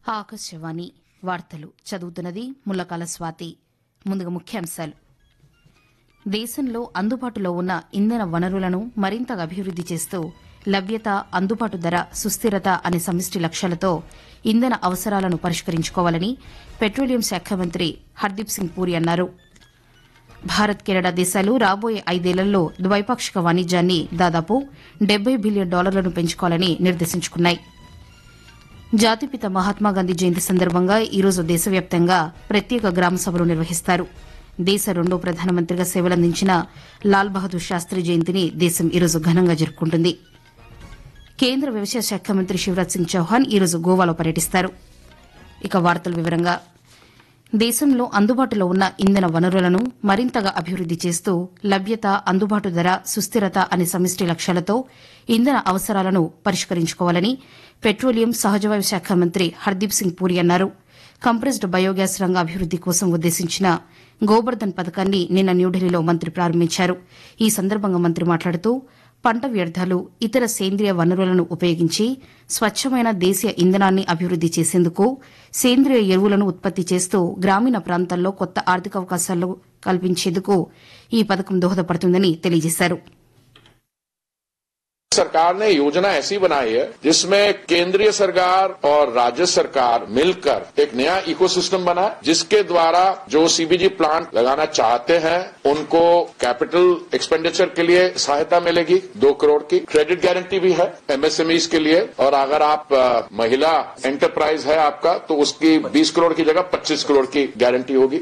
ఆకాశవాణి వార్తలు చదువుతున్నది ముల్లకాల స్వాతి ముందుగా ముఖ్యాంశాలు దేశంలో అందుబాటులో ఉన్న ఇంధన వనరులను మరింతగా అభివృద్ది చేస్తూ లభ్యత అందుబాటు ధర సుస్థిరత అనే సమిష్టి లక్ష్యాలతో ఇంధన అవసరాలను పరిష్కరించుకోవాలని పెట్రోలియం శాఖ మంత్రి హర్దీప్ సింగ్ పూరి అన్నారు భారత్ కెనడా దేశాలు రాబోయే ఐదేళ్లలో ద్వైపాక్షిక వాణిజ్యాన్ని దాదాపు డెబ్బై బిలియన్ డాలర్లను పెంచుకోవాలని నిర్దేశించుకున్నాయి జాతిపిత మహాత్మాగాంధీ జయంతి సందర్భంగా ఈరోజు దేశవ్యాప్తంగా ప్రత్యేక గ్రామ సభలు నిర్వహిస్తారు దేశ రెండో ప్రధానమంత్రిగా సేవలందించిన లాల్ బహదూర్ శాస్త్రి జయంతిని దేశం ఈరోజు ఘనంగా జరుపుకుంటుంది కేంద్ర వ్యవసాయ శాఖ మంత్రి శివరాజ్ సింగ్ చౌహాన్ ఈరోజు గోవాలో పర్యటిస్తారు ఇక వార్తల వివరంగా దేశంలో అందుబాటులో ఉన్న ఇంధన వనరులను మరింతగా అభివృద్ది చేస్తూ లభ్యత అందుబాటు ధర సుస్థిరత అనే సమిష్టి లక్ష్యాలతో ఇంధన అవసరాలను పరిష్కరించుకోవాలని పెట్రోలియం సహజవాయు శాఖ మంత్రి హర్దీప్ సింగ్ పూరి అన్నారు కంప్రెస్డ్ బయోగ్యాస్ రంగ అభివృద్ది కోసం ఉద్దేశించిన గోబర్ధన్ పథకాన్ని నిన్న న్యూఢిల్లీలో మంత్రి ప్రారంభించారు ఈ సందర్భంగా మంత్రి మాట్లాడుతూ పంట వ్యర్థాలు ఇతర సేంద్రియ వనరులను ఉపయోగించి స్వచ్ఛమైన దేశీయ ఇంధనాన్ని అభివృద్ది చేసేందుకు సేంద్రియ ఎరువులను ఉత్పత్తి చేస్తూ గ్రామీణ ప్రాంతాల్లో కొత్త ఆర్థిక అవకాశాలు కల్పించేందుకు ఈ పథకం దోహదపడుతుందని తెలియజేశారు सरकार ने योजना ऐसी बनाई है जिसमें केंद्रीय सरकार और राज्य सरकार मिलकर एक नया इकोसिस्टम बना है जिसके द्वारा जो सीबीजी प्लांट लगाना चाहते हैं उनको कैपिटल एक्सपेंडिचर के लिए सहायता मिलेगी दो करोड़ की क्रेडिट गारंटी भी है एमएसएमईज के लिए और अगर आप अ, महिला एंटरप्राइज है आपका तो उसकी 20 करोड़ की जगह 25 करोड़ की गारंटी होगी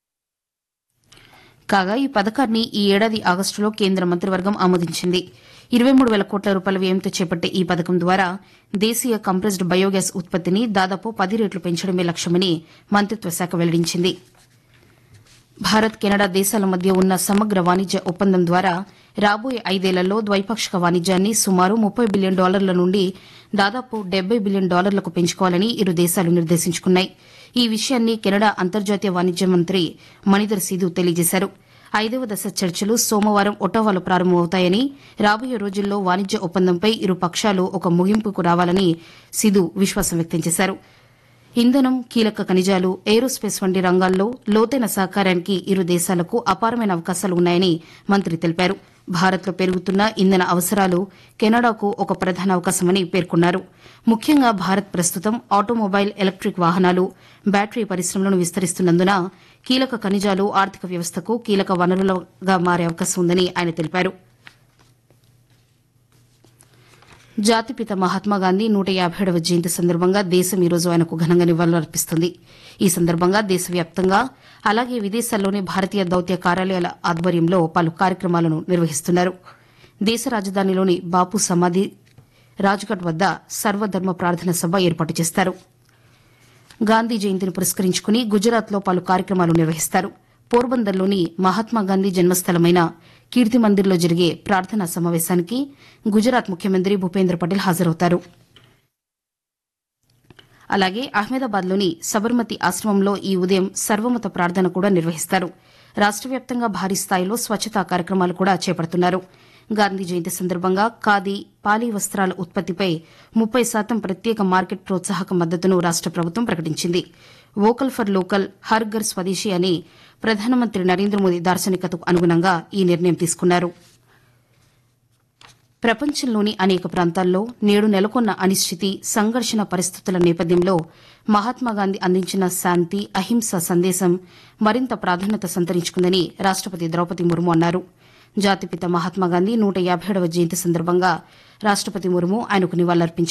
కాగా ఈ పథకాన్ని ఈ ఏడాది ఆగస్టులో కేంద్ర మంత్రివర్గం ఆమోదించింది ఇరవై మూడు వేల కోట్ల రూపాయల వ్యయంతో చేపట్టే ఈ పథకం ద్వారా దేశీయ కంప్రెస్డ్ బయోగ్యాస్ ఉత్పత్తిని దాదాపు పది రెట్లు పెంచడమే లక్ష్యమని మంత్రిత్వ శాఖ వెల్లడించింది భారత్ కెనడా దేశాల మధ్య ఉన్న సమగ్ర వాణిజ్య ఒప్పందం ద్వారా రాబోయే ఐదేళ్లలో ద్వైపాక్షిక వాణిజ్యాన్ని సుమారు ముప్పై బిలియన్ డాలర్ల నుండి దాదాపు డెబ్బై బిలియన్ డాలర్లకు పెంచుకోవాలని ఇరు దేశాలు నిర్దేశించుకున్నాయి ఈ విషయాన్ని కెనడా అంతర్జాతీయ వాణిజ్య మంత్రి మణిధర్ సిధు తెలియజేశారు ఐదవ దశ చర్చలు సోమవారం ఒటావాలో ప్రారంభమవుతాయని రాబోయే రోజుల్లో వాణిజ్య ఒప్పందంపై ఇరు పక్షాలు ఒక ముగింపుకు రావాలని సిధు విశ్వాసం వ్యక్తం చేశారు ఇంధనం కీలక ఖనిజాలు ఏరోస్పేస్ వంటి రంగాల్లో లోతైన సహకారానికి ఇరు దేశాలకు అపారమైన అవకాశాలు ఉన్నాయని మంత్రి తెలిపారు భారత్లో పెరుగుతున్న ఇంధన అవసరాలు కెనడాకు ఒక ప్రధాన అవకాశమని పేర్కొన్నారు ముఖ్యంగా భారత్ ప్రస్తుతం ఆటోమొబైల్ ఎలక్టిక్ వాహనాలు బ్యాటరీ పరిశ్రమలను విస్తరిస్తున్నందున కీలక ఖనిజాలు ఆర్థిక వ్యవస్థకు కీలక వనరులుగా మారే అవకాశం ఉందని ఆయన తెలిపారు జాతిపిత మహాత్మాగాంధీ నూట యాభైడవ జయంతి సందర్భంగా దేశం ఈరోజు ఆయనకు ఘనంగా నివాళులర్పిస్తుంది ఈ సందర్భంగా దేశవ్యాప్తంగా అలాగే విదేశాల్లోని భారతీయ దౌత్య కార్యాలయాల ఆధ్వర్యంలో పలు కార్యక్రమాలను నిర్వహిస్తున్నారు దేశ రాజధానిలోని బాపు సమాధి రాజ్ఘాట్ వద్ద సర్వధర్మ ప్రార్థన సభ ఏర్పాటు చేస్తారు గాంధీ జయంతిని పురస్కరించుకుని గుజరాత్లో పలు కార్యక్రమాలు నిర్వహిస్తారు పోర్బందర్లోని మహాత్మాగాంధీ జన్మస్థలమైన కీర్తి మందిర్లో జరిగే ప్రార్థనా సమావేశానికి గుజరాత్ ముఖ్యమంత్రి భూపేంద్ర పటేల్ హాజరవుతారు అలాగే అహ్మదాబాద్లోని సబర్మతి ఆశ్రమంలో ఈ ఉదయం సర్వమత ప్రార్థన కూడా నిర్వహిస్తారు రాష్ట వ్యాప్తంగా భారీ స్థాయిలో స్వచ్ఛతా కార్యక్రమాలు కూడా చేపడుతున్నారు గాంధీ జయంతి సందర్భంగా ఖాదీ పాలీ వస్త్రాల ఉత్పత్తిపై ముప్పై శాతం ప్రత్యేక మార్కెట్ ప్రోత్సాహక మద్దతును రాష్ట ప్రభుత్వం ప్రకటించింది vocal for local Har Ghar Swadeshi అని ప్రధానమంత్రి నరేంద్ర మోదీ దార్శనికతకు అనుగుణంగా ఈ నిర్ణయం తీసుకున్నారు ప్రపంచంలోని అనేక ప్రాంతాల్లో నేడు నెలకొన్న అనిశ్చితి సంఘర్షణ పరిస్థితుల నేపథ్యంలో మహాత్మాగాంధీ అందించిన శాంతి అహింస సందేశం మరింత ప్రాధాన్యత సంతరించుకుందని రాష్టపతి ద్రౌపది ముర్ము అన్నారు జాతిపిత మహాత్మాగాంధీ నూట యాభైడవ జయంతి సందర్భంగా రాష్టపతి ముర్ము ఆయనకు నివాళులర్పించారు